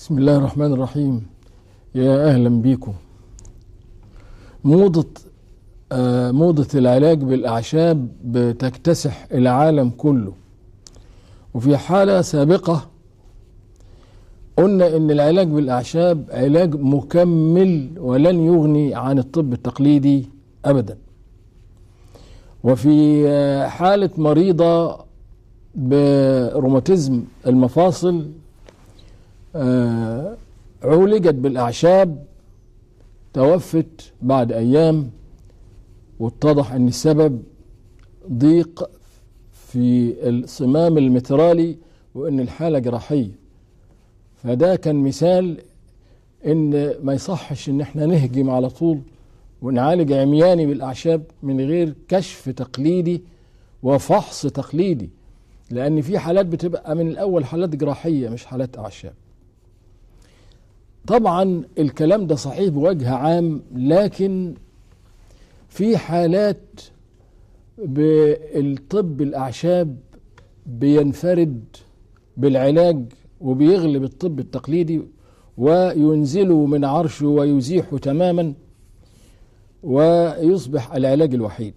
بسم الله الرحمن الرحيم يا اهلا بيكم موضة آه، موضة العلاج بالاعشاب بتكتسح العالم كله وفي حالة سابقة قلنا ان العلاج بالاعشاب علاج مكمل ولن يغني عن الطب التقليدي ابدا وفي آه، حالة مريضة بروماتيزم المفاصل آه، عولجت بالأعشاب توفت بعد أيام واتضح أن السبب ضيق في الصمام المترالي وأن الحالة جراحية فده كان مثال أن ما يصحش أن احنا نهجم على طول ونعالج عمياني بالأعشاب من غير كشف تقليدي وفحص تقليدي لأن في حالات بتبقى من الأول حالات جراحية مش حالات أعشاب طبعا الكلام ده صحيح بوجه عام لكن في حالات بالطب الأعشاب بينفرد بالعلاج وبيغلب الطب التقليدي وينزله من عرشه ويزيحه تماما ويصبح العلاج الوحيد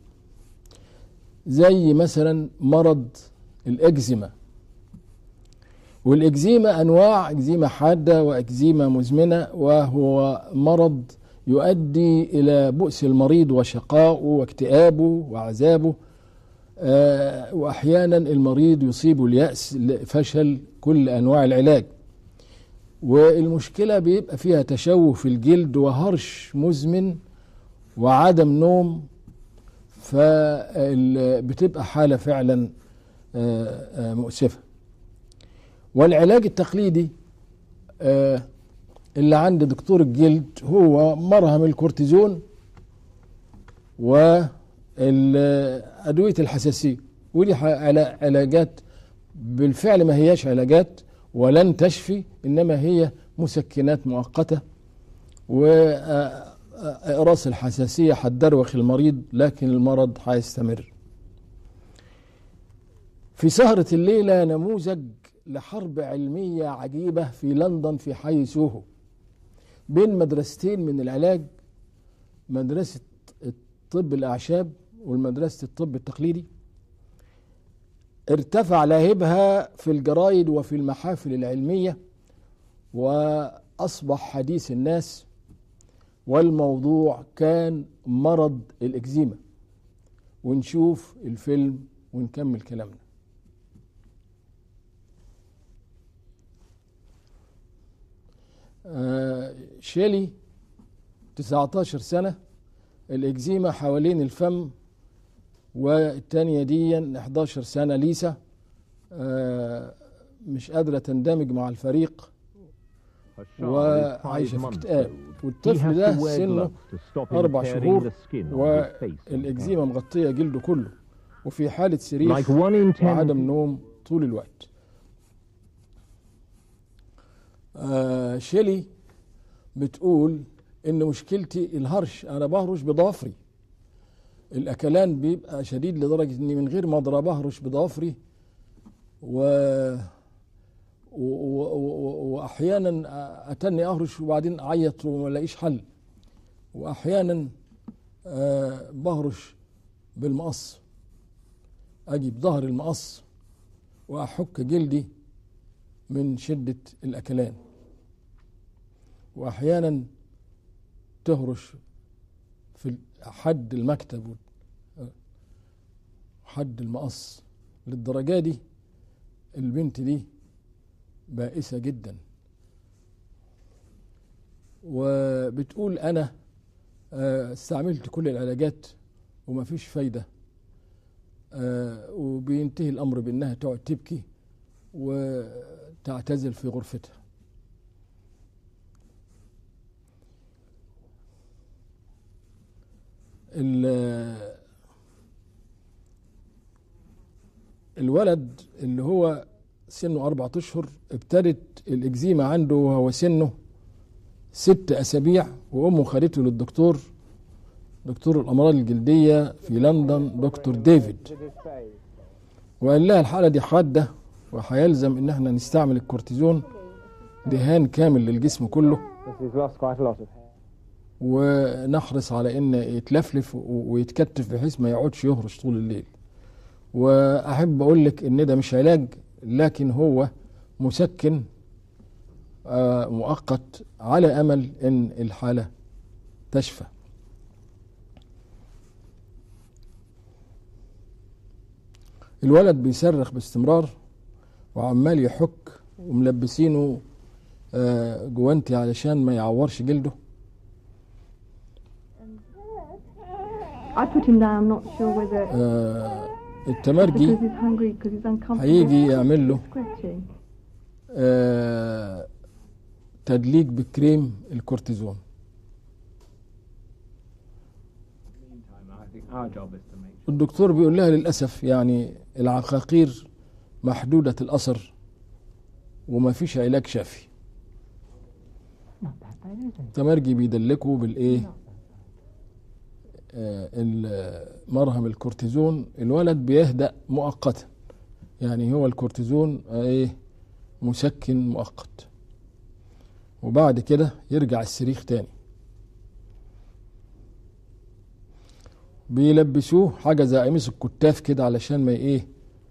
زي مثلا مرض الإكزيما والإكزيما أنواع إكزيما حادة وإكزيما مزمنة وهو مرض يؤدي إلى بؤس المريض وشقائه واكتئابه وعذابه آه، وأحيانا المريض يصيبه اليأس لفشل كل أنواع العلاج والمشكلة بيبقى فيها تشوه في الجلد وهرش مزمن وعدم نوم فبتبقى حالة فعلا آه، آه، مؤسفة والعلاج التقليدي آه، اللي عند دكتور الجلد هو مرهم الكورتيزون وأدوية الحساسية ودي ح- علا- علاجات بالفعل ما هياش علاجات ولن تشفي إنما هي مسكنات مؤقتة وإقراص الحساسية هتدروخ المريض لكن المرض هيستمر في سهرة الليلة نموذج لحرب علمية عجيبة في لندن في حي سوهو بين مدرستين من العلاج مدرسة الطب الأعشاب والمدرسة الطب التقليدي ارتفع لاهبها في الجرايد وفي المحافل العلمية وأصبح حديث الناس والموضوع كان مرض الإكزيما ونشوف الفيلم ونكمل كلامنا آه، شيلي 19 سنة الإكزيما حوالين الفم والتانية دي 11 سنة ليسا آه، مش قادرة تندمج مع الفريق وعايشة في اكتئاب والطفل ده سنه أربع شهور والإكزيما مغطية جلده كله وفي حالة سرير Like one in ten وعدم نوم طول الوقت آه شيلي بتقول ان مشكلتي الهرش انا بهرش بضوافري الاكلان بيبقى شديد لدرجه اني من غير ما اضرب اهرش بضوافري و و- و- و- واحيانا اتني اهرش وبعدين اعيط وما الاقيش حل واحيانا آه بهرش بالمقص اجي بظهر المقص واحك جلدي من شدة الأكلان وأحيانا تهرش في حد المكتب حد المقص للدرجة دي البنت دي بائسة جدا وبتقول أنا آه، استعملت كل العلاجات ومفيش فايدة آه، وبينتهي الأمر بأنها تقعد تبكي وتعتزل في غرفتها ال- الولد اللي هو سنه أربعة أشهر ابتدت الإكزيما عنده وهو سنه ست أسابيع وأمه خدته للدكتور دكتور الأمراض الجلدية في لندن دكتور ديفيد وقال لها الحالة دي حادة وهيلزم إن احنا نستعمل الكورتيزون دهان كامل للجسم كله Because he's lost quite a lot of hair. ونحرص على ان يتلفلف و- ويتكتف بحيث ما يقعدش يهرش طول الليل واحب اقول لك ان ده مش علاج لكن هو مسكن آه، مؤقت على امل ان الحاله تشفى الولد بيصرخ باستمرار وعمال يحك وملبسينه آه، جوانتي علشان ما يعورش جلده I put him down. I'm not sure whether آه، because التمرجي he's hungry, because he's uncomfortable. هيجي يعمل له Scratching. آه، تدليك بكريم الكورتيزون Meantime, I think our job is to make sure. الدكتور بيقول لها للأسف يعني العقاقير محدودة الأثر وما فيش علاج شافي Not that bad, is it? التمرجي بيدلكوا بالإيه آه، ال- مرهم الكورتيزون الولد بيهدأ مؤقتا يعني هو الكورتيزون آه، ايه مسكن مؤقت وبعد كده يرجع السريخ تاني بيلبسوه حاجة زي قميص الكتاف كده علشان ما ايه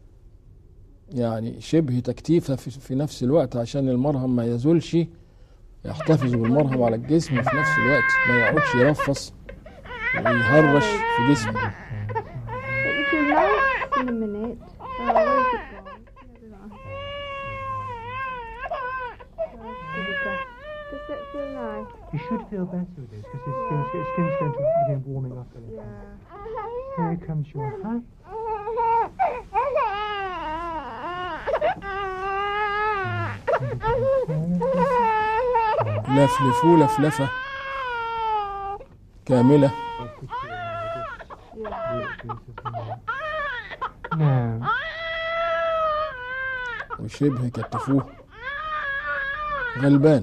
يعني شبه تكتيفة في, في نفس الوقت عشان المرهم ما يزولش يحتفظ بالمرهم على الجسم وفي نفس الوقت ما يقعدش يرفص ويهرش في جسمه But if you relax in a minute, oh, where's it gone? Never mind. Oh, there we go. Does that feel nice? You should feel better with this because his skin's, his skin's going to begin warming up a little. Yeah. Here comes your huh? لفلفوه لفلفة كاملة No. وشبه كتفوه غلبان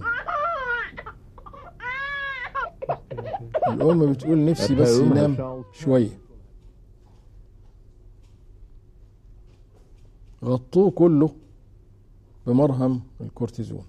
الأم بتقول نفسي بس ينام شوية غطوه كله بمرهم الكورتيزون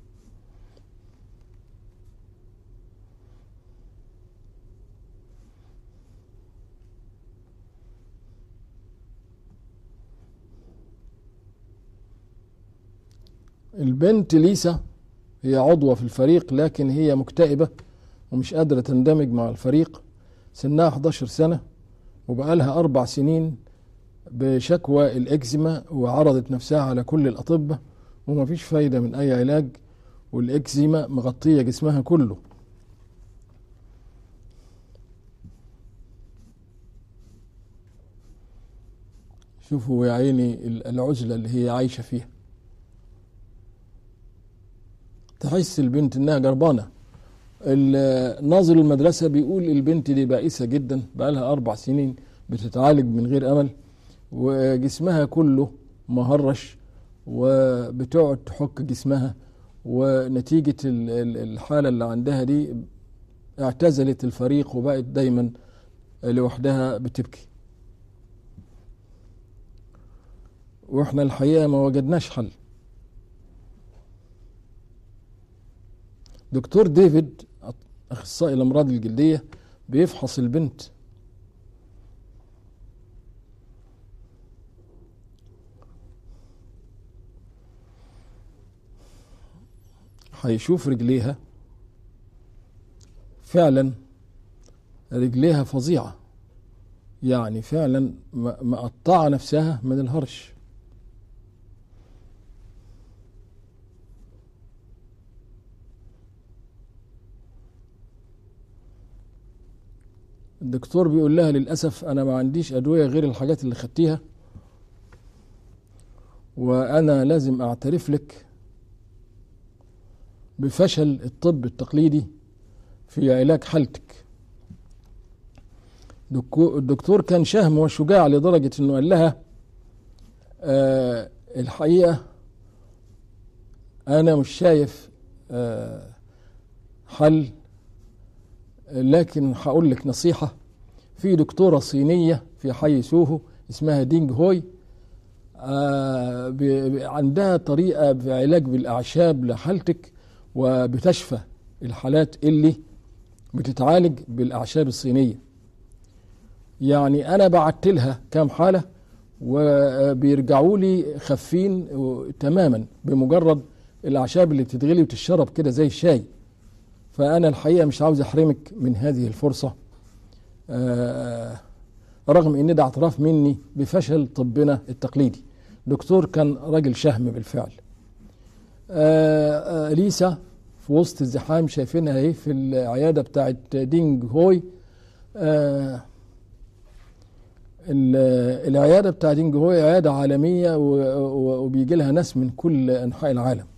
البنت ليسا هي عضوة في الفريق لكن هي مكتئبة ومش قادرة تندمج مع الفريق سنها 11 سنة وبقالها أربع سنين بشكوى الإكزيما وعرضت نفسها على كل الأطباء ومفيش فايدة من أي علاج والإكزيما مغطية جسمها كله شوفوا يا عيني العزلة اللي هي عايشة فيها تحس البنت انها جربانه ال- ناظر المدرسه بيقول البنت دي بائسه جدا بقالها اربع سنين بتتعالج من غير امل وجسمها كله مهرش وبتقعد تحك جسمها ونتيجه ال- ال- الحاله اللي عندها دي اعتزلت الفريق وبقت دايما لوحدها بتبكي واحنا الحقيقه ما وجدناش حل دكتور ديفيد اخصائي الامراض الجلديه بيفحص البنت هيشوف رجليها فعلا رجليها فظيعه يعني فعلا م- مقطعه نفسها من الهرش الدكتور بيقول لها للأسف أنا ما عنديش أدوية غير الحاجات اللي خدتيها وأنا لازم أعترف لك بفشل الطب التقليدي في علاج حالتك دكو- الدكتور كان شهم وشجاع لدرجة أنه قال لها آه الحقيقة أنا مش شايف آه حل لكن هقول لك نصيحة في دكتورة صينية في حي سوهو اسمها دينج هوي آه، ب- ب- عندها طريقة في علاج بالأعشاب لحالتك وبتشفى الحالات اللي بتتعالج بالأعشاب الصينية يعني أنا بعت لها كام حالة وبيرجعوا لي خفين تماما بمجرد الأعشاب اللي بتتغلي وتشرب كده زي الشاي فأنا الحقيقة مش عاوز أحرمك من هذه الفرصة آه، رغم ان ده اعتراف مني بفشل طبنا التقليدي دكتور كان راجل شهم بالفعل آه، آه، ليسا في وسط الزحام شايفينها اهي في العياده بتاعت دينج هوي آه، ال- العياده بتاع دينج هوي عياده عالميه و- و- وبيجي لها ناس من كل انحاء العالم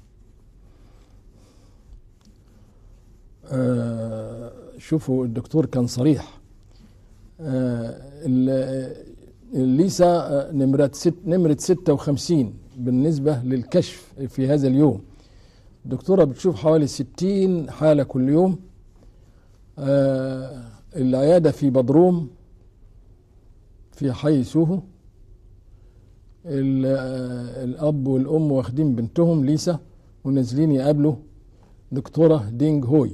آه، شوفوا الدكتور كان صريح آه، ال- الليسا آه، نمرة ست نمرة 56 بالنسبة للكشف في هذا اليوم الدكتورة بتشوف حوالي 60 حالة كل يوم آه، العيادة في بدروم في حي سوهو ال- آه، الأب والأم واخدين بنتهم ليسا ونازلين يقابلوا دكتورة دينج هوي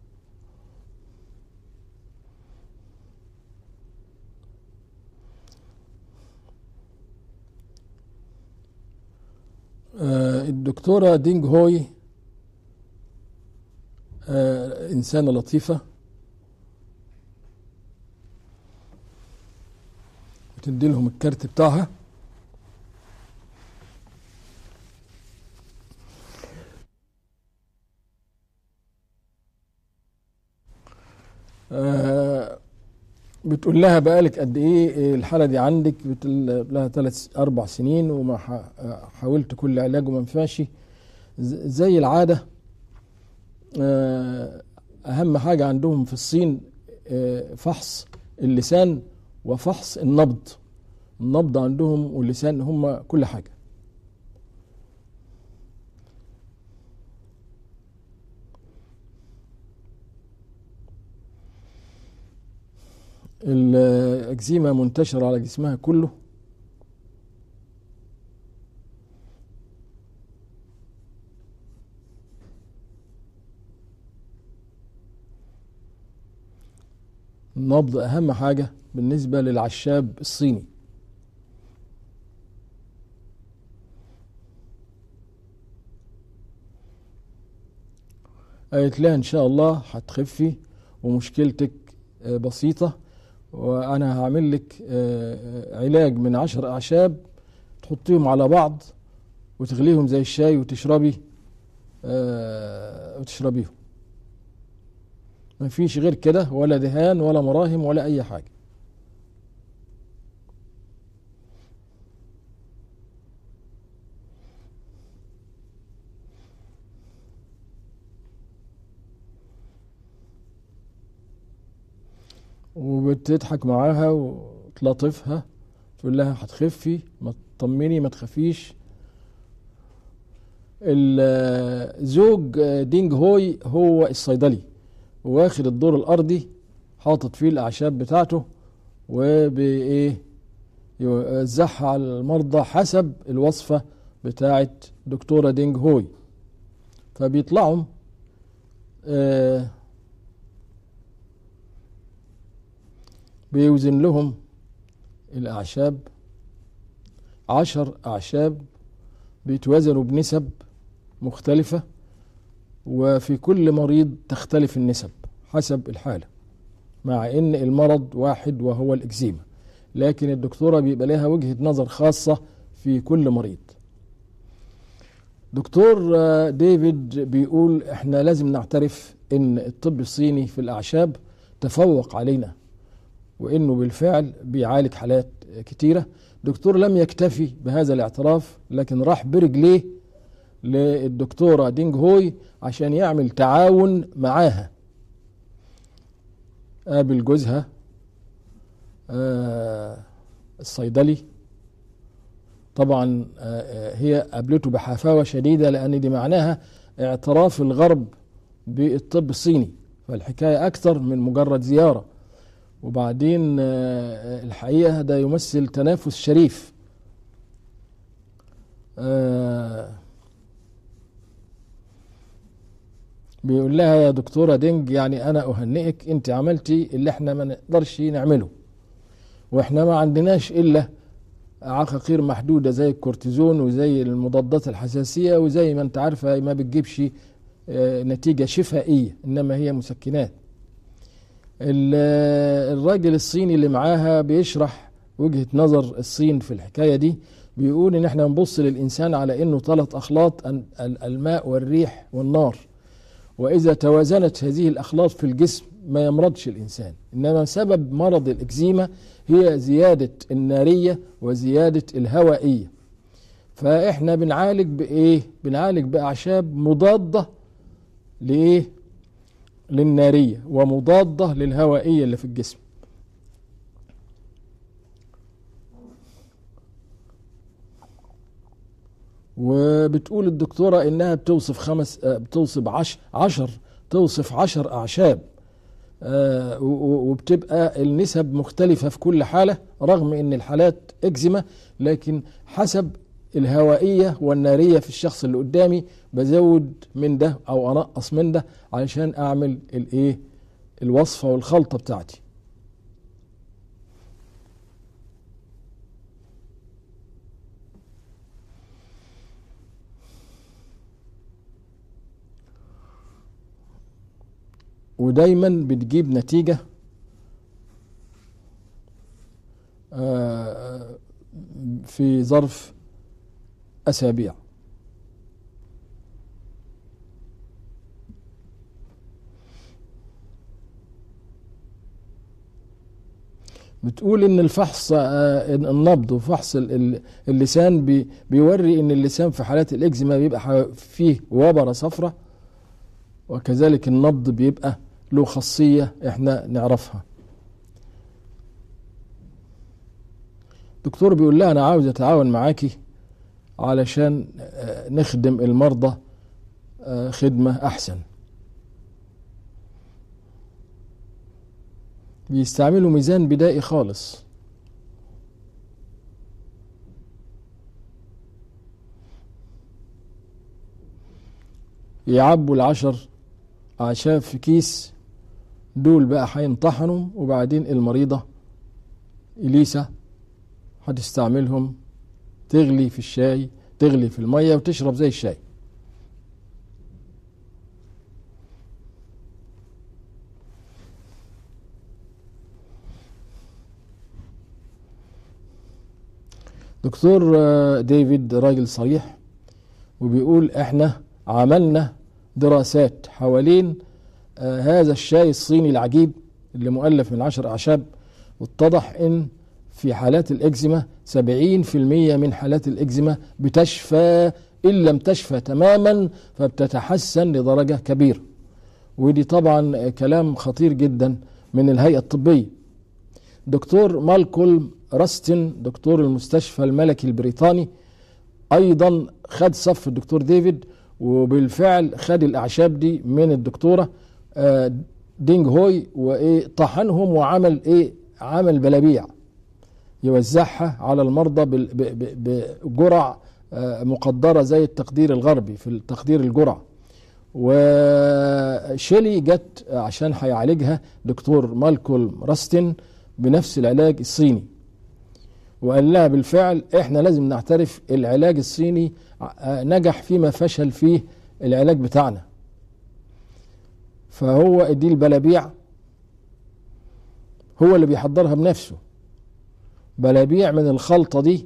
آه، الدكتورة دينج هوي آه، إنسانة لطيفة بتدي لهم الكارت بتاعها آه، بتقول لها بقالك قد ايه الحاله دي عندك بتقول لها ثلاث اربع سنين وما ح- حاولت كل علاج وما نفعش ز- زي العاده آه، اهم حاجه عندهم في الصين آه، فحص اللسان وفحص النبض النبض عندهم واللسان هم كل حاجه الأكزيما منتشرة على جسمها كله النبض أهم حاجة بالنسبة للعشاب الصيني قالت لها إن شاء الله هتخفي ومشكلتك آه، بسيطة وأنا هعمل لك آه، علاج من عشر أعشاب تحطيهم على بعض وتغليهم زي الشاي وتشربي آه، وتشربيهم ما فيش غير كده ولا دهان ولا مراهم ولا أي حاجة وبتضحك معاها وتلطفها تقول لها هتخفي ما تطمني ما تخافيش الزوج دينج هوي هو الصيدلي واخد الدور الارضي حاطط فيه الاعشاب بتاعته وبايه يوزعها على المرضى حسب الوصفه بتاعت دكتوره دينج هوي فبيطلعوا آه بيوزن لهم الأعشاب عشر أعشاب بيتوازنوا بنسب مختلفة وفي كل مريض تختلف النسب حسب الحالة مع ان المرض واحد وهو الإكزيما لكن الدكتورة بيبقى لها وجهة نظر خاصة في كل مريض دكتور آه، ديفيد بيقول احنا لازم نعترف ان الطب الصيني في الأعشاب تفوق علينا وانه بالفعل بيعالج حالات كتيره دكتور لم يكتفي بهذا الاعتراف لكن راح برجليه للدكتوره دينج هوي عشان يعمل تعاون معاها قابل جوزها آه الصيدلي طبعا آه آه، هي قابلته بحفاوه شديده لان دي معناها اعتراف الغرب بالطب الصيني فالحكايه اكثر من مجرد زياره وبعدين آه، الحقيقة ده يمثل تنافس شريف آه بيقول لها يا دكتورة دينج يعني أنا أهنئك أنت عملتي اللي احنا ما نقدرش نعمله واحنا ما عندناش إلا عقاقير محدودة زي الكورتيزون وزي المضادات الحساسية وزي ما انت عارفة ما بتجيبش آه، نتيجة شفائية إنما هي مسكنات ال- الراجل الصيني اللي معاها بيشرح وجهة نظر الصين في الحكاية دي بيقول ان احنا نبص للانسان على انه ثلاث اخلاط ال- ال- الماء والريح والنار واذا توازنت هذه الاخلاط في الجسم ما يمرضش الانسان انما سبب مرض الاكزيما هي زيادة النارية وزيادة الهوائية فاحنا بنعالج بايه بنعالج باعشاب مضادة لايه للنارية ومضادة للهوائية اللي في الجسم وبتقول الدكتورة إنها بتوصف خمس آه، بتوصف عش عشر توصف عشر أعشاب آه، و- و- وبتبقى النسب مختلفة في كل حالة رغم إن الحالات إكزيما لكن حسب الهوائية والنارية في الشخص اللي قدامي بزود من ده أو أنقص من ده علشان أعمل الإيه الوصفة والخلطة بتاعتي ودايما بتجيب نتيجة آه، في ظرف أسابيع بتقول ان الفحص آه، إن النبض وفحص ال- ال- اللسان بي- بيوري ان اللسان في حالات الاكزيما بيبقى ح- فيه وبرة صفرة وكذلك النبض بيبقى له خاصية احنا نعرفها دكتور بيقول لها انا عاوز اتعاون معاكي علشان آه، نخدم المرضى آه، خدمة احسن بيستعملوا ميزان بدائي خالص يعبوا العشر أعشاب في كيس دول بقى هينطحنوا وبعدين المريضة إليسا هتستعملهم تغلي في الشاي تغلي في المية وتشرب زي الشاي دكتور آه، ديفيد راجل صريح وبيقول احنا عملنا دراسات حوالين آه، هذا الشاي الصيني العجيب اللي مؤلف من عشر أعشاب واتضح ان في حالات الإكزيما 70% من حالات الإكزيما بتشفى إن لم تشفى تماما فبتتحسن لدرجة كبيرة ودي طبعا كلام خطير جدا من الهيئة الطبية دكتور مالكولم راستن دكتور المستشفى الملكي البريطاني ايضا خد صف الدكتور ديفيد وبالفعل خد الاعشاب دي من الدكتوره آه، دينج هوي وايه طحنهم وعمل ايه عمل بلابيع يوزعها على المرضى بال- ب- ب- بجرع آه، مقدره زي التقدير الغربي في التقدير الجرعه وشيلي جت عشان هيعالجها دكتور مالكولم راستن بنفس العلاج الصيني وقال لها بالفعل احنا لازم نعترف العلاج الصيني ع- نجح فيما فشل فيه العلاج بتاعنا فهو دي البلابيع هو اللي بيحضرها بنفسه بلابيع من الخلطة دي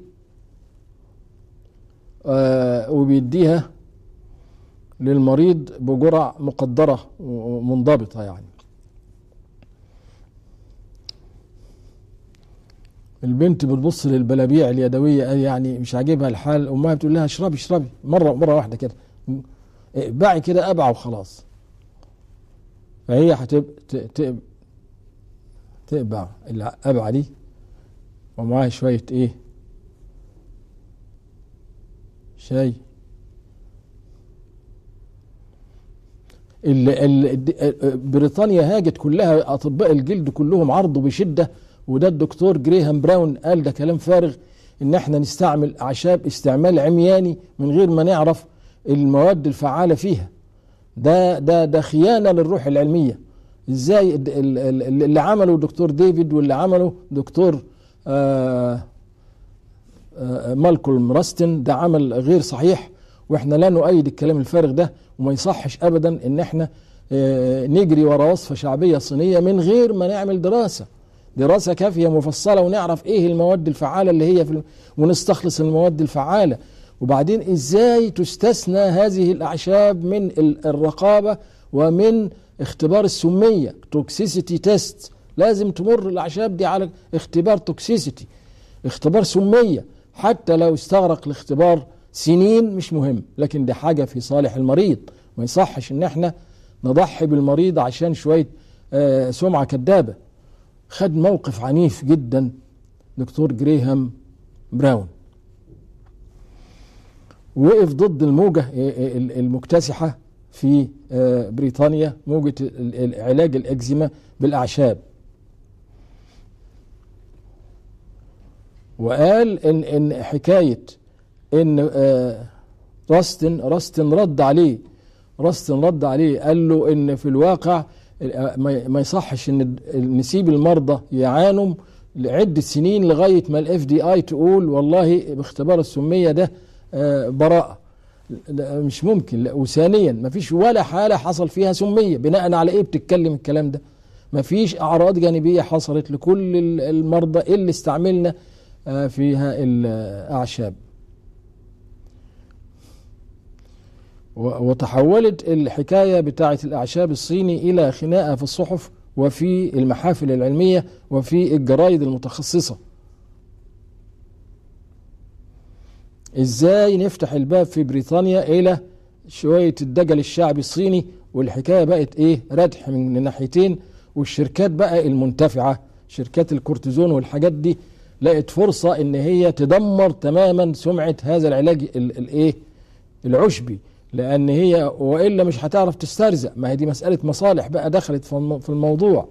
آه وبيديها للمريض بجرع مقدرة ومنضبطة يعني البنت بتبص للبلابيع اليدوية قال يعني مش عاجبها الحال امها بتقول لها اشربي اشربي مرة مرة واحدة كده اقبعي كده ابع وخلاص فهي هتب ت- ت- تقبع الابعة دي ومعاها شوية ايه شاي ال ال بريطانيا هاجت كلها اطباء الجلد كلهم عرضوا بشده وده الدكتور جريهام براون قال ده كلام فارغ ان احنا نستعمل اعشاب استعمال عمياني من غير ما نعرف المواد الفعالة فيها ده ده ده خيانة للروح العلمية ازاي ال- ال- ال- اللي عمله دكتور ديفيد واللي عمله دكتور آه آه، مالكولم راستن ده عمل غير صحيح واحنا لا نؤيد الكلام الفارغ ده وما يصحش ابدا ان احنا آه، نجري ورا وصفه شعبيه صينيه من غير ما نعمل دراسه دراسه كافيه مفصله ونعرف ايه المواد الفعاله اللي هي في الم- ونستخلص المواد الفعاله وبعدين ازاي تستثنى هذه الاعشاب من ال- الرقابه ومن اختبار السميه توكسيسيتي تيست لازم تمر الاعشاب دي على اختبار توكسيسيتي اختبار سمية حتى لو استغرق الاختبار سنين مش مهم لكن دي حاجة في صالح المريض ما يصحش ان احنا نضحي بالمريض عشان شوية آه، سمعة كذابة خد موقف عنيف جدا دكتور جريهام براون وقف ضد الموجة آه، آه، المكتسحة في آه، بريطانيا موجة ال- ال- علاج الأكزيما بالأعشاب وقال ان ان حكايه ان آه، راستن راستن رد عليه راستن رد عليه قال له ان في الواقع آه، ما ما يصحش ان ال- نسيب المرضى يعانوا لعده سنين لغايه ما الاف دي اي تقول والله باختبار السميه ده آه، براءه لا، مش ممكن لا وثانيا ما فيش ولا حاله حصل فيها سميه بناء على ايه بتتكلم الكلام ده ما فيش اعراض جانبيه حصلت لكل ال- المرضى اللي استعملنا آه، فيها الأعشاب و- وتحولت الحكاية بتاعة الأعشاب الصيني إلى خناقة في الصحف وفي المحافل العلمية وفي الجرايد المتخصصة إزاي نفتح الباب في بريطانيا إلى شوية الدجل الشعبي الصيني والحكاية بقت إيه ردح من الناحيتين والشركات بقى المنتفعة شركات الكورتيزون والحاجات دي لقت فرصة ان هي تدمر تماما سمعة هذا العلاج ال- الايه العشبي لان هي والا مش هتعرف تسترزق ما هي دي مسألة مصالح بقى دخلت في الم- في الموضوع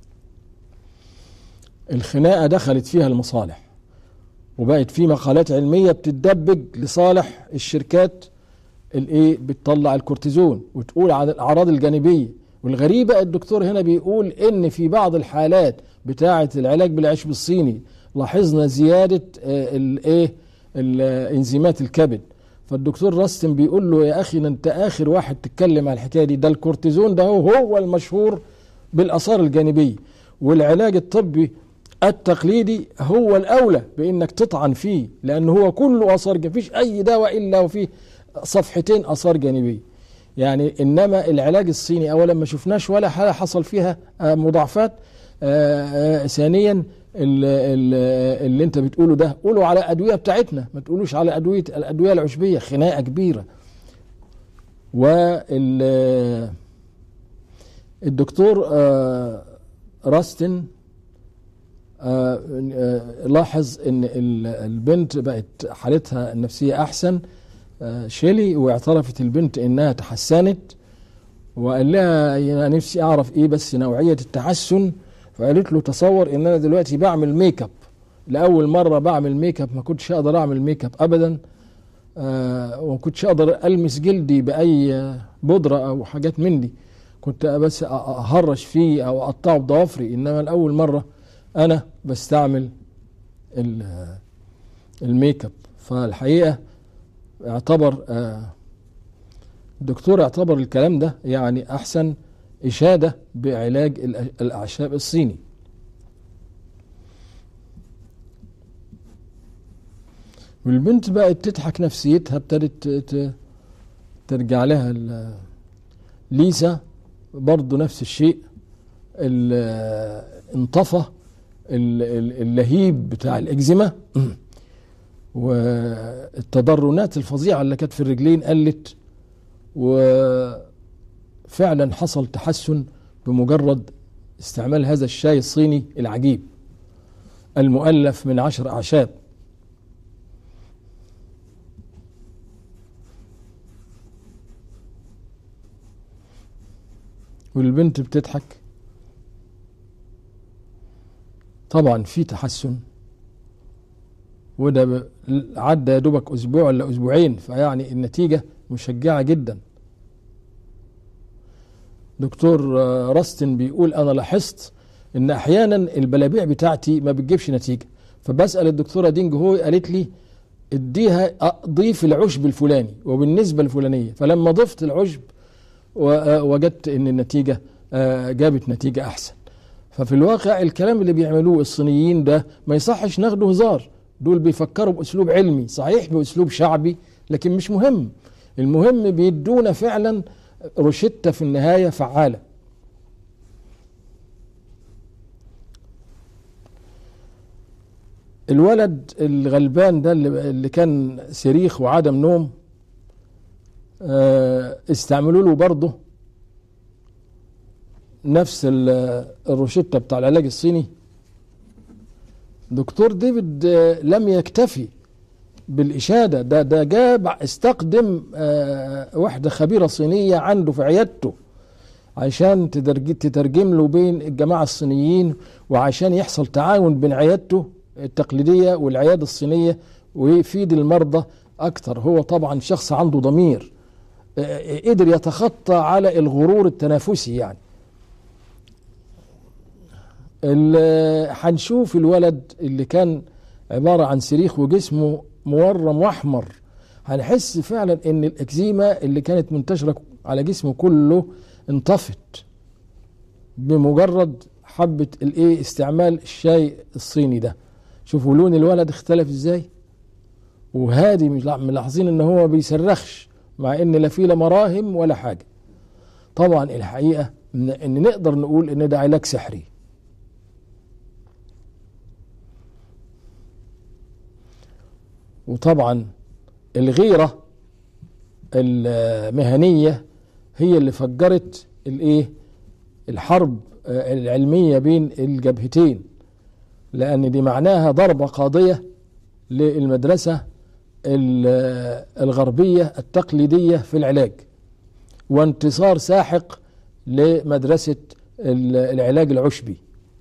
الخناقة دخلت فيها المصالح وبقت في مقالات علمية بتتدبج لصالح الشركات الايه بتطلع الكورتيزون وتقول عن الاعراض الجانبيه والغريبه الدكتور هنا بيقول ان في بعض الحالات بتاعه العلاج بالعشب الصيني لاحظنا زياده آه، الايه ال- انزيمات الكبد فالدكتور راستن بيقول له يا اخي ده انت اخر واحد تتكلم على الحكايه دي ده الكورتيزون ده هو, هو المشهور بالاثار الجانبيه والعلاج الطبي التقليدي هو الاولى بانك تطعن فيه لان هو كله اثار جانبيه مفيش اي دواء الا وفيه صفحتين اثار جانبيه يعني انما العلاج الصيني اولا ما شفناش ولا حاله حصل فيها آه، مضاعفات آه، آه، ثانيا ال- ال- اللي انت بتقوله ده قولوا على ادويه بتاعتنا ما تقولوش على ادويه الادويه العشبيه خناقه كبيره وال الدكتور آه، راستن آه، آه، لاحظ ان ال- البنت بقت حالتها النفسيه احسن آه، شيلي واعترفت البنت انها تحسنت وقال لها انا نفسي اعرف ايه بس نوعيه التحسن فقالت له تصور ان انا دلوقتي بعمل ميك اب لاول مره بعمل ميك اب ما كنتش اقدر اعمل ميك اب ابدا آه وما كنتش اقدر المس جلدي باي آه، بودره او حاجات من دي كنت بس أ- اهرش فيه او اقطعه بضوافري انما لاول مره انا بستعمل ال- آه، الميك اب فالحقيقه اعتبر آه، الدكتور اعتبر الكلام ده يعني احسن اشاده بعلاج الأ- الاعشاب الصيني والبنت بقت تضحك نفسيتها ابتدت ت- ت- ترجع لها ال- ليسا برضو نفس الشيء ال- انطفى ال- ال- اللهيب بتاع الاكزيما والتضرنات الفظيعه اللي كانت في الرجلين قلت وفعلا حصل تحسن بمجرد استعمال هذا الشاي الصيني العجيب المؤلف من عشر أعشاب والبنت بتضحك طبعا في تحسن وده ب- عدى يا دوبك اسبوع ولا اسبوعين فيعني النتيجه مشجعه جدا دكتور آه، راستن بيقول انا لاحظت ان احيانا البلابيع بتاعتي ما بتجيبش نتيجه فبسال الدكتوره دينج هو قالت لي اديها ضيف العشب الفلاني وبالنسبه الفلانيه فلما ضفت العشب و- آه، وجدت ان النتيجه آه، جابت نتيجه احسن ففي الواقع الكلام اللي بيعملوه الصينيين ده ما يصحش ناخده هزار دول بيفكروا باسلوب علمي صحيح باسلوب شعبي لكن مش مهم المهم بيدونا فعلا روشتة في النهاية فعالة الولد الغلبان ده اللي اللي كان صريخ وعدم نوم آه، استعملوا له برضه نفس ال- الروشتة بتاع العلاج الصيني دكتور ديفيد آه، لم يكتفي بالإشادة ده ده جاب استخدم آه، واحدة خبيرة صينية عنده في عيادته عشان تدرج- تترجم له بين الجماعة الصينيين وعشان يحصل تعاون بين عيادته التقليدية والعيادة الصينية ويفيد المرضى أكتر هو طبعا شخص عنده ضمير آه، قدر يتخطى على الغرور التنافسي يعني ال- هنشوف الولد اللي كان عبارة عن صريخ وجسمه مورم واحمر هنحس فعلا ان الاكزيما اللي كانت منتشرة على جسمه كله انطفت بمجرد حبة الايه استعمال الشاي الصيني ده شوفوا لون الولد اختلف ازاي وهادي مش ملاحظين ان هو ما بيصرخش مع ان لا فيه لا مراهم ولا حاجة طبعا الحقيقة ان إن نقدر نقول ان ده علاج سحري وطبعا الغيرة المهنية هي اللي فجرت الايه الحرب آه، العلمية بين الجبهتين لأن دي معناها ضربة قاضية للمدرسة ال- الغربية التقليدية في العلاج وانتصار ساحق لمدرسة ال- العلاج العشبي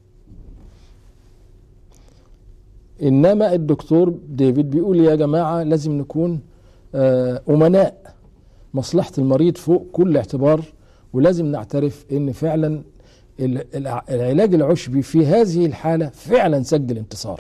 انما الدكتور ديفيد بيقول يا جماعه لازم نكون آه، امناء مصلحه المريض فوق كل اعتبار ولازم نعترف ان فعلا ال- الع- العلاج العشبي في هذه الحاله فعلا سجل انتصار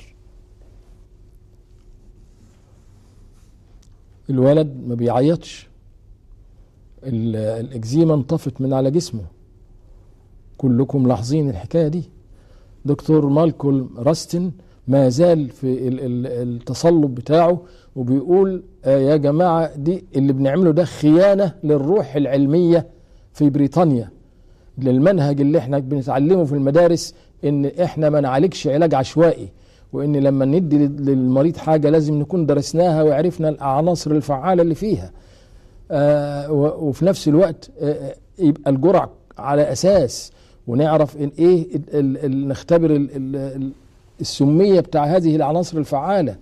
الولد ما بيعيطش ال- الاكزيما انطفت من على جسمه كلكم ملاحظين الحكايه دي دكتور مالكول راستن ما زال في ال- ال- التصلب بتاعه وبيقول آه يا جماعة دي اللي بنعمله ده خيانة للروح العلمية في بريطانيا للمنهج اللي احنا بنتعلمه في المدارس ان احنا ما نعالجش علاج عشوائي وان لما ندي لل- للمريض حاجة لازم نكون درسناها وعرفنا العناصر الفعالة اللي فيها آه و- وفي نفس الوقت آه آه، يبقى الجرعة على اساس ونعرف ان ايه ال ال ال نختبر ال ال ال السمية بتاع هذه العناصر الفعالة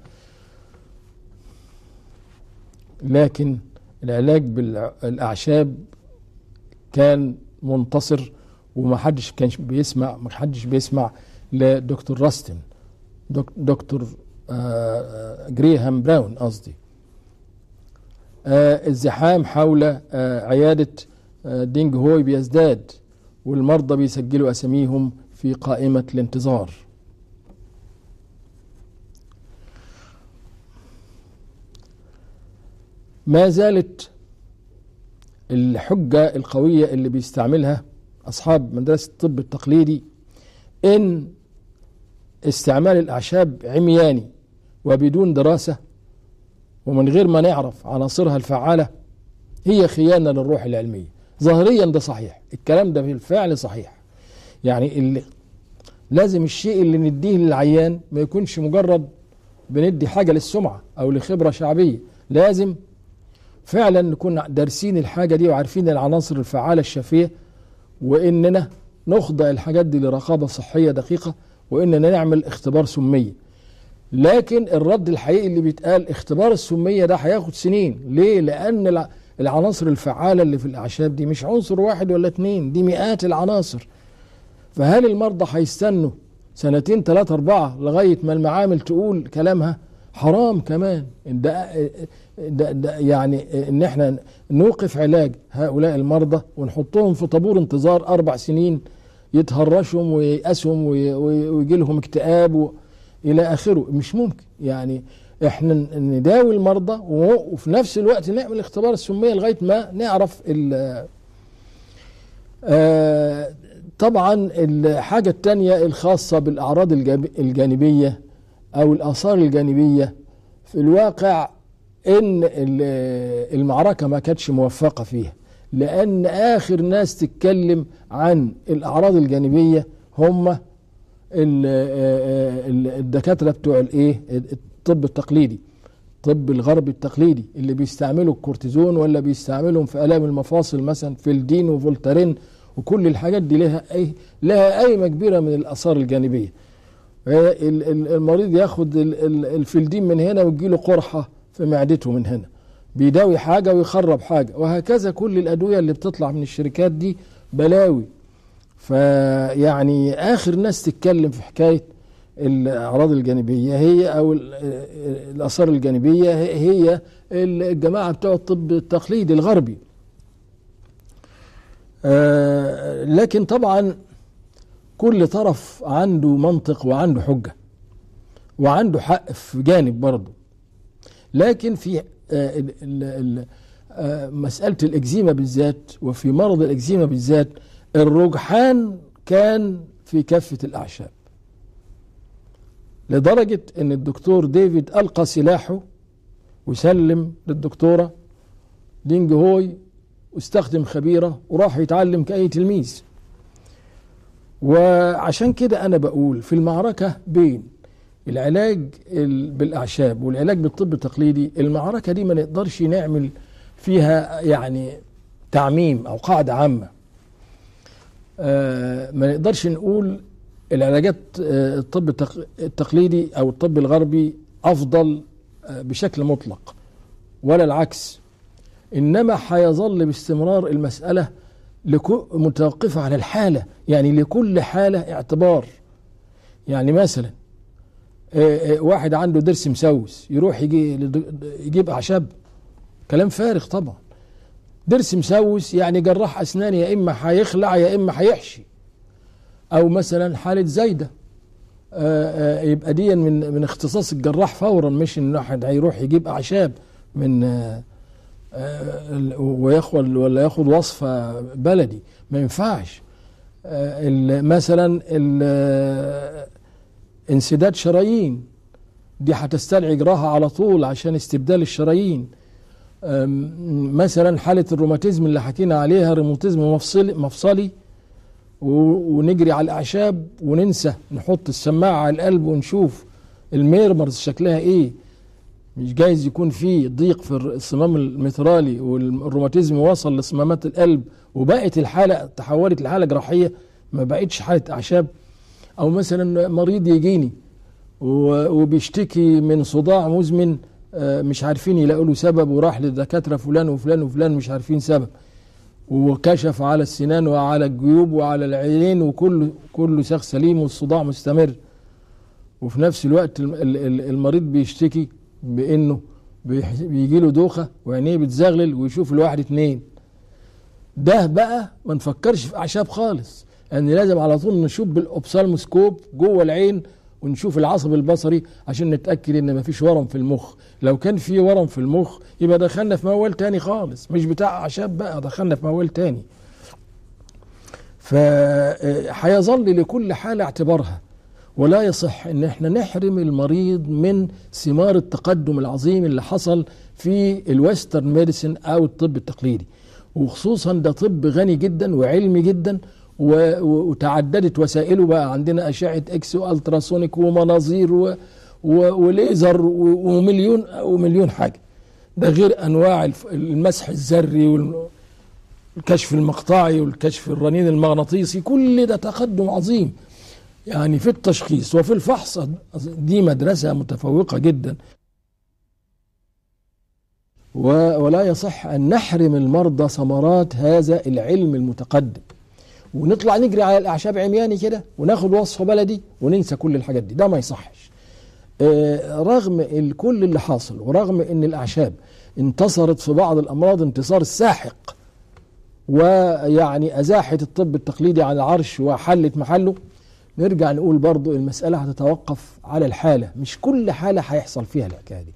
لكن العلاج بالأعشاب كان منتصر وما حدش كان بيسمع ما حدش بيسمع لدكتور راستن دك دكتور آه، آه، جريهام براون قصدي آه، الزحام حول آه، عيادة آه، دينج هوي بيزداد والمرضى بيسجلوا أساميهم في قائمة الانتظار ما زالت الحجة القوية اللي بيستعملها أصحاب مدرسة الطب التقليدي إن استعمال الأعشاب عمياني وبدون دراسة ومن غير ما نعرف عناصرها الفعالة هي خيانة للروح العلمية ظاهريا ده صحيح الكلام ده بالفعل صحيح يعني اللي لازم الشيء اللي نديه للعيان ما يكونش مجرد بندي حاجة للسمعة أو لخبرة شعبية لازم فعلا نكون دارسين الحاجة دي وعارفين العناصر الفعالة الشافية وإننا نخضع الحاجات دي لرقابة صحية دقيقة وإننا نعمل اختبار سمية لكن الرد الحقيقي اللي بيتقال اختبار السمية ده هياخد سنين ليه؟ لأن الع- العناصر الفعالة اللي في الأعشاب دي مش عنصر واحد ولا اتنين دي مئات العناصر فهل المرضى هيستنوا سنتين ثلاثة أربعة لغاية ما المعامل تقول كلامها حرام كمان ده, ده, ده يعني ان احنا نوقف علاج هؤلاء المرضى ونحطهم في طابور انتظار اربع سنين يتهرشهم وييأسهم وي- وي- ويجي لهم اكتئاب و- الى اخره مش ممكن يعني احنا نداوي المرضى و- وفي نفس الوقت نعمل اختبار السميه لغايه ما نعرف ال- آه، طبعا الحاجه الثانيه الخاصه بالاعراض الجاب- الجانبيه او الاثار الجانبيه في الواقع ان ال- المعركه ما كانتش موفقه فيها لان اخر ناس تتكلم عن الاعراض الجانبيه هم ال- ال- الدكاتره بتوع الايه الطب التقليدي الطب الغربي التقليدي اللي بيستعملوا الكورتيزون ولا بيستعملهم في الام المفاصل مثلا فيلدين وفولتارين وكل الحاجات دي لها اي لها قايمه كبيره من الاثار الجانبيه ال- ال- المريض ياخد ال- ال- الفلدين من هنا وتجيله قرحه في معدته من هنا بيداوي حاجه ويخرب حاجه وهكذا كل الادويه اللي بتطلع من الشركات دي بلاوي فيعني اخر ناس تتكلم في حكايه الاعراض الجانبيه هي او ال- الاثار الجانبيه هي- هي الجماعه بتوع الطب التقليدي الغربي آه، لكن طبعا كل طرف عنده منطق وعنده حجة وعنده حق في جانب برضه لكن في آه، ال- ال- ال- آه، مسألة الإكزيما بالذات وفي مرض الإكزيما بالذات الرجحان كان في كافة الأعشاب لدرجة أن الدكتور ديفيد ألقى سلاحه وسلم للدكتورة دينج هوي واستخدم خبيرة وراح يتعلم كأي تلميذ وعشان كده أنا بقول في المعركة بين العلاج ال- بالأعشاب والعلاج بالطب التقليدي المعركة دي ما نقدرش نعمل فيها يعني تعميم أو قاعدة عامة آه، ما نقدرش نقول العلاجات آه، الطب التق- التقليدي أو الطب الغربي أفضل آه، بشكل مطلق ولا العكس إنما هيظل باستمرار المسألة لكو- متوقفة على الحالة يعني لكل حالة اعتبار يعني مثلا آه، آه، واحد عنده ضرس مسوس يروح يجي لد- يجيب أعشاب كلام فارغ طبعا ضرس مسوس يعني جراح أسنان يا إما هيخلع يا إما هيحشي أو مثلا حالة زايدة آه، آه، يبقى دي من من اختصاص الجراح فورا مش ان واحد هيروح يجيب اعشاب من آه، آه، ال- وياخد ولا ياخد وصفه بلدي ما ينفعش آه، ال- مثلا ال- آه، انسداد شرايين دي هتستدعي اجراها على طول عشان استبدال الشرايين آم، مثلا حاله الروماتيزم اللي حكينا عليها روماتيزم مفصلي مفصلي و- ونجري على الاعشاب وننسى نحط السماعه على القلب ونشوف الميرمرز شكلها ايه مش جايز يكون في ضيق في الصمام المترالي والروماتيزم وصل لصمامات القلب وبقت الحاله تحولت لحاله جراحيه ما بقتش حاله اعشاب او مثلا مريض يجيني و- وبيشتكي من صداع مزمن آه، مش عارفين يلاقوا له سبب وراح للدكاتره فلان وفلان وفلان مش عارفين سبب وكشف على السنان وعلى الجيوب وعلى العينين وكله كله ساق سليم والصداع مستمر وفي نفس الوقت الم- ال- ال- المريض بيشتكي بانه بيجي له دوخه وعينيه بتزغلل ويشوف الواحد اتنين ده بقى ما نفكرش في اعشاب خالص ان يعني لازم على طول نشوف بالاوبسالموسكوب جوه العين ونشوف العصب البصري عشان نتاكد ان مفيش ورم في المخ لو كان في ورم في المخ يبقى دخلنا في موال تاني خالص مش بتاع اعشاب بقى دخلنا في موال تاني فهيظل لكل حاله اعتبارها ولا يصح ان احنا نحرم المريض من ثمار التقدم العظيم اللي حصل في الويسترن ميديسن او الطب التقليدي وخصوصا ده طب غني جدا وعلمي جدا و- و- وتعددت وسائله بقى عندنا اشعه اكس والتراسونيك ومناظير و- و- وليزر و- ومليون ومليون حاجه ده غير انواع الف- المسح الذري والكشف المقطعي والكشف الرنين المغناطيسي كل ده تقدم عظيم يعني في التشخيص وفي الفحص دي مدرسة متفوقة جدا و- ولا يصح أن نحرم المرضى ثمرات هذا العلم المتقدم ونطلع نجري على الأعشاب عمياني كده وناخد وصفة بلدي وننسى كل الحاجات دي ده ما يصحش آه، رغم ال- كل اللي حاصل ورغم ان الاعشاب انتصرت في بعض الامراض انتصار ساحق ويعني ازاحت الطب التقليدي عن العرش وحلت محله نرجع نقول برضو المسألة هتتوقف على الحالة مش كل حالة هيحصل فيها الحكاية دي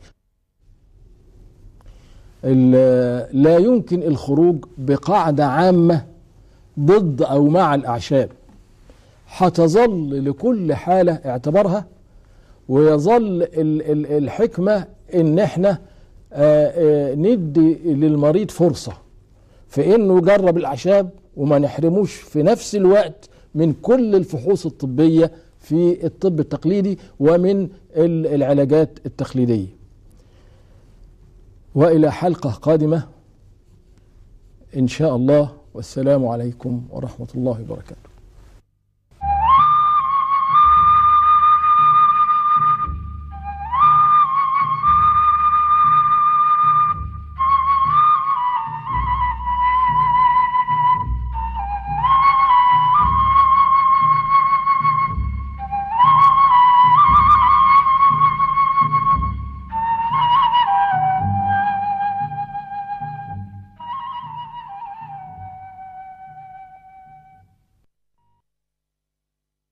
ال- لا يمكن الخروج بقاعدة عامة ضد أو مع الأعشاب هتظل لكل حالة اعتبارها ويظل ال- ال- الحكمة ان احنا آه، آه، ندي للمريض فرصة في انه يجرب الاعشاب وما نحرموش في نفس الوقت من كل الفحوص الطبية في الطب التقليدي ومن ال- العلاجات التقليدية والى حلقة قادمة ان شاء الله والسلام عليكم ورحمة الله وبركاته